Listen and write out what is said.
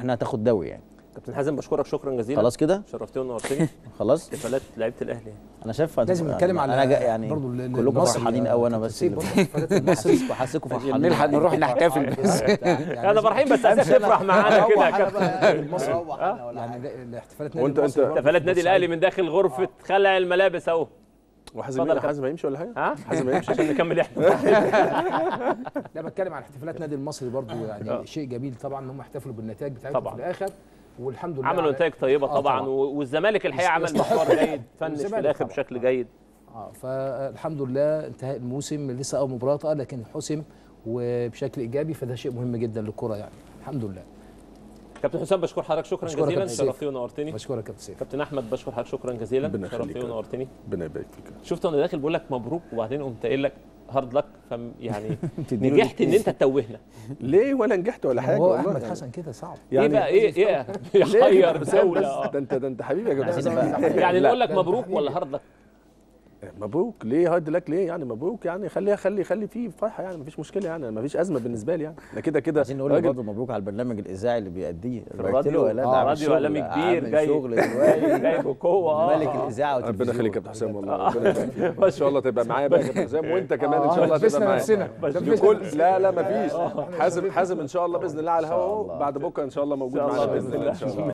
انها تاخد دوري يعني كابتن حازم بشكرك شكرا جزيلا خلاص كده شرفتني ونورتني خلاص احتفالات لعيبه الاهلي انا شايف لازم نتكلم على انا جا يعني برضو ال- ال- كلكم المصري فرحانين يا قوي انا كابتن بس سيف برضو احتفالات المصري حاسسكم حاسسكم فرحانين نلحق نروح نحتفل بس يعني انا فرحين بس اساس تفرح معانا كده يا كابتن يعني ال- الاحتفالات نادي وانت- المصري انت- برضو احتفالات نادي بورسعيد. الاهلي من داخل غرفه خلع الملابس اهو وحازم اتفضل يا مين كابتن. حازم هيمشي ولا حاجه؟ ها حازم هيمشي عشان نكمل احنا لا بتكلم عن احتفالات نادي المصري برضو آه. يعني شيء جميل طبعا ان هم احتفلوا بالنتائج بتاعتهم طبعا. في الاخر والحمد لله عملوا على- نتائج طيبه آه طبعا طبعاً. و- والزمالك الحقيقه عمل يستحق. مشوار جيد فنش في والزمالك الاخر طبعاً. بشكل آه. جيد اه فالحمد لله انتهاء الموسم لسه اول مباراه آه، لكن حسم وبشكل ايجابي فده شيء مهم جدا للكره يعني الحمد لله كابتن حسام بشكر حضرتك شكرا بشكرك يا جزيلا كابتن سيف. شرفتني ونورتني بشكرك يا كابتن سيف كابتن احمد بشكر حضرتك شكرا جزيلا ربنا يخليك شرفتني يا رب. ونورتني ربنا يبارك فيك شفت وانا داخل بقول لك مبروك وبعدين قمت قايل لك هارد لك فم يعني تديله نجحت ان انت تتوهنا ليه ولا نجحت ولا حاجه هو والله احمد يعني. حسن كده صعب ايه بقى ايه ايه يحير بس دوله بس آه. ده انت ده انت حبيبي يا عايزين جماعه نبقى- يعني لا. نقول لك لا، مبروك حبيبي. ولا هارد لك مبروك ليه هارد لك ليه يعني مبروك يعني خليها خلي خلي فيه فرحه يعني مفيش مشكله يعني مفيش ازمه بالنسبه لي يعني انا كده كده عايزين نقول لك راجل- برضه مبروك على البرنامج الاذاعي اللي بيأديه الراديو. آه، راديو إعلامي كبير جاي. شغل دلوقتي جاي بقوه اه ملك الاذاعه ربنا والتلفزيون يخليك يا كابتن حسام والله ربنا يبارك فيك. ان شاء الله تبقى معايا بقى يا كابتن حسام وانت كمان ان شاء الله هتبقى لبسنا معايا نفسنا بس لبسنا كل نفسنا. لا لا مفيش حازم حازم ان شاء الله باذن الله على الهواء إن شاء اهو الله. بعد بكره ان شاء الله موجود إن شاء معانا الله باذن الله ان شاء الله